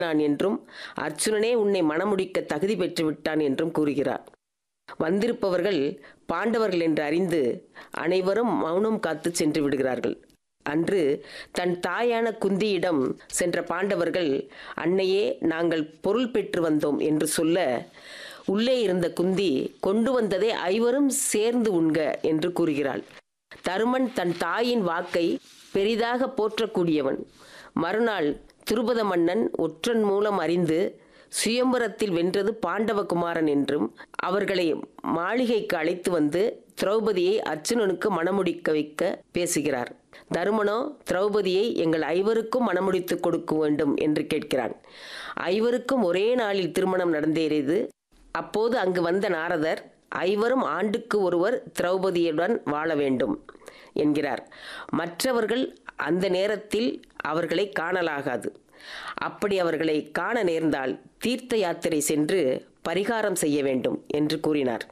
நான் என்றும் அர்ச்சுனனே உன்னை மணமுடிக்க தகுதி பெற்று விட்டான் என்றும் கூறுகிறார் வந்திருப்பவர்கள் பாண்டவர்கள் என்று அறிந்து அனைவரும் மௌனம் காத்து சென்று விடுகிறார்கள் அன்று தன் தாயான குந்தியிடம் சென்ற பாண்டவர்கள் அன்னையே நாங்கள் பொருள் பெற்று வந்தோம் என்று சொல்ல உள்ளே இருந்த குந்தி கொண்டு வந்ததை ஐவரும் சேர்ந்து உண்க என்று கூறுகிறாள் தருமன் தன் தாயின் வாக்கை பெரிதாக போற்றக்கூடியவன் மறுநாள் துருபத மன்னன் ஒற்றன் மூலம் அறிந்து சுயம்பரத்தில் வென்றது பாண்டவகுமாரன் என்றும் அவர்களை மாளிகைக்கு அழைத்து வந்து திரௌபதியை அர்ச்சுனனுக்கு மணமுடிக்க வைக்க பேசுகிறார் தருமனோ திரௌபதியை எங்கள் ஐவருக்கும் மணமுடித்து கொடுக்க வேண்டும் என்று கேட்கிறான் ஐவருக்கும் ஒரே நாளில் திருமணம் நடந்தேறியது அப்போது அங்கு வந்த நாரதர் ஐவரும் ஆண்டுக்கு ஒருவர் திரௌபதியுடன் வாழ வேண்டும் என்கிறார் மற்றவர்கள் அந்த நேரத்தில் அவர்களை காணலாகாது அப்படி அவர்களை காண நேர்ந்தால் தீர்த்த யாத்திரை சென்று பரிகாரம் செய்ய வேண்டும் என்று கூறினார்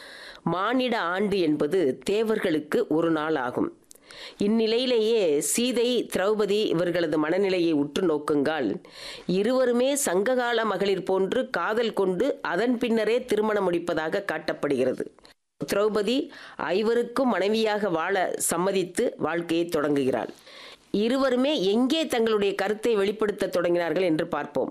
மானிட ஆண்டு என்பது தேவர்களுக்கு ஒரு நாள் ஆகும் இந்நிலையிலேயே சீதை திரௌபதி இவர்களது மனநிலையை உற்று நோக்குங்கால் இருவருமே சங்ககால மகளிர் போன்று காதல் கொண்டு அதன் பின்னரே திருமணம் முடிப்பதாக காட்டப்படுகிறது திரௌபதி ஐவருக்கும் மனைவியாக வாழ சம்மதித்து வாழ்க்கையை தொடங்குகிறாள் இருவருமே எங்கே தங்களுடைய கருத்தை வெளிப்படுத்த தொடங்கினார்கள் என்று பார்ப்போம்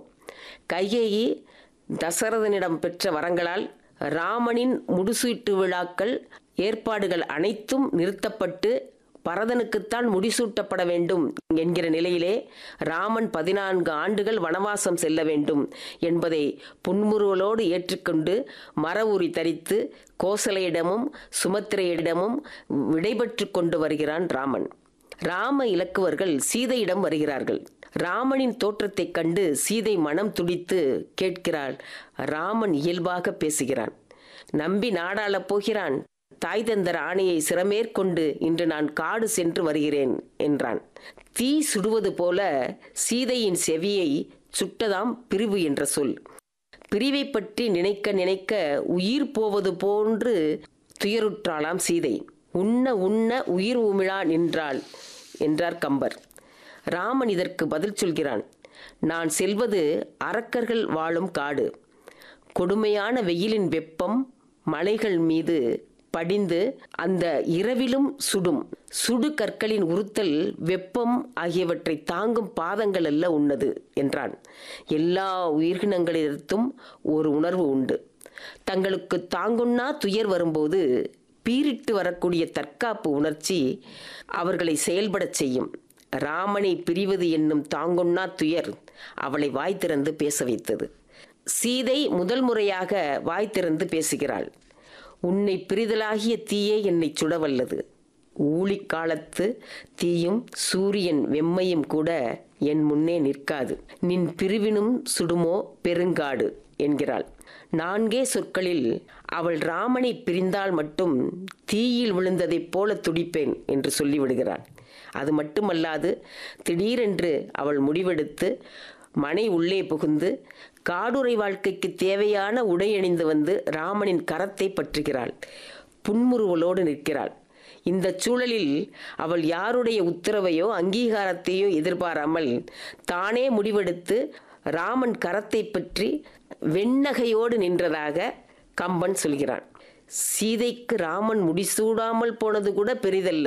கைகேயி தசரதனிடம் பெற்ற வரங்களால் ராமனின் முடிசூட்டு விழாக்கள் ஏற்பாடுகள் அனைத்தும் நிறுத்தப்பட்டு பரதனுக்குத்தான் முடிசூட்டப்பட வேண்டும் என்கிற நிலையிலே ராமன் பதினான்கு ஆண்டுகள் வனவாசம் செல்ல வேண்டும் என்பதை புன்முறுவலோடு ஏற்றுக்கொண்டு மரவுரி தரித்து கோசலையிடமும் சுமத்திரையிடமும் விடைபெற்று கொண்டு வருகிறான் ராமன் ராம இலக்குவர்கள் சீதையிடம் வருகிறார்கள் ராமனின் தோற்றத்தைக் கண்டு சீதை மனம் துடித்து கேட்கிறாள் ராமன் இயல்பாக பேசுகிறான் நம்பி நாடாளப் போகிறான் தாய் தந்தர் ஆணையை சிறமேற்கொண்டு இன்று நான் காடு சென்று வருகிறேன் என்றான் தீ சுடுவது போல சீதையின் செவியை சுட்டதாம் பிரிவு என்ற சொல் பிரிவை பற்றி நினைக்க நினைக்க உயிர் போவது போன்று துயருற்றாளாம் சீதை உண்ண உண்ண உயிர் உமிழா நின்றாள் என்றார் கம்பர் ராமன் இதற்கு பதில் சொல்கிறான் நான் செல்வது அரக்கர்கள் வாழும் காடு கொடுமையான வெயிலின் வெப்பம் மலைகள் மீது படிந்து அந்த இரவிலும் சுடும் சுடு கற்களின் உறுத்தல் வெப்பம் ஆகியவற்றை தாங்கும் பாதங்கள் அல்ல உன்னது என்றான் எல்லா உயிரினங்களிடத்தும் ஒரு உணர்வு உண்டு தங்களுக்கு தாங்குண்ணா துயர் வரும்போது பீரிட்டு வரக்கூடிய தற்காப்பு உணர்ச்சி அவர்களை செயல்படச் செய்யும் ராமனை பிரிவது என்னும் தாங்குண்ணா துயர் அவளை வாய் திறந்து பேச வைத்தது சீதை முதல் முறையாக வாய் திறந்து பேசுகிறாள் உன்னை பிரிதலாகிய தீயே என்னை சுடவல்லது ஊழிக்காலத்து தீயும் சூரியன் வெம்மையும் கூட என் முன்னே நிற்காது நின் பிரிவினும் சுடுமோ பெருங்காடு என்கிறாள் நான்கே சொற்களில் அவள் ராமனை பிரிந்தால் மட்டும் தீயில் விழுந்ததைப் போல துடிப்பேன் என்று சொல்லிவிடுகிறாள் அது மட்டுமல்லாது திடீரென்று அவள் முடிவெடுத்து மனை உள்ளே புகுந்து காடுறை வாழ்க்கைக்கு தேவையான உடை அணிந்து வந்து ராமனின் கரத்தை பற்றுகிறாள் புன்முறுவலோடு நிற்கிறாள் இந்த சூழலில் அவள் யாருடைய உத்தரவையோ அங்கீகாரத்தையோ எதிர்பாராமல் தானே முடிவெடுத்து ராமன் கரத்தை பற்றி வெண்ணகையோடு நின்றதாக கம்பன் சொல்கிறான் சீதைக்கு ராமன் முடிசூடாமல் போனது கூட பெரிதல்ல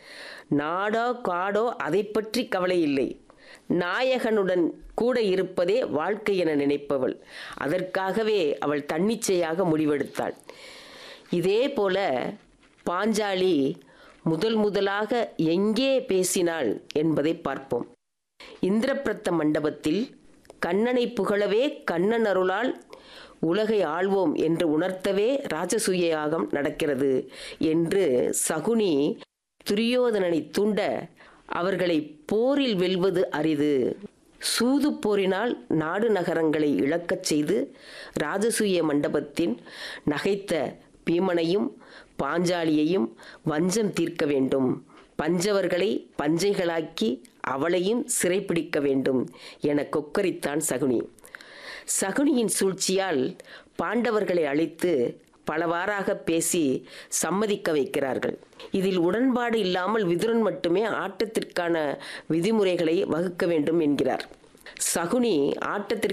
நாடோ காடோ அதை பற்றி கவலை இல்லை நாயகனுடன் கூட இருப்பதே வாழ்க்கை என நினைப்பவள் அதற்காகவே அவள் தன்னிச்சையாக முடிவெடுத்தாள் இதே போல பாஞ்சாலி முதல் முதலாக எங்கே பேசினாள் என்பதை பார்ப்போம் இந்திரபிரத்த மண்டபத்தில் கண்ணனை புகழவே கண்ணன் அருளால் உலகை ஆள்வோம் என்று உணர்த்தவே ராஜசூய யாகம் நடக்கிறது என்று சகுனி துரியோதனனை தூண்ட அவர்களை போரில் வெல்வது அரிது சூது போரினால் நாடு நகரங்களை இழக்கச் செய்து ராஜசூய மண்டபத்தின் நகைத்த பீமனையும் பாஞ்சாலியையும் வஞ்சம் தீர்க்க வேண்டும் பஞ்சவர்களை பஞ்சைகளாக்கி அவளையும் சிறைப்பிடிக்க வேண்டும் என கொக்கரித்தான் சகுனி சகுனியின் சூழ்ச்சியால் பாண்டவர்களை அழைத்து பலவாறாக பேசி சம்மதிக்க வைக்கிறார்கள் இதில் உடன்பாடு இல்லாமல் விதுரன் மட்டுமே ஆட்டத்திற்கான விதிமுறைகளை வகுக்க வேண்டும் என்கிறார் சகுனி ஆட்டத்திற்கு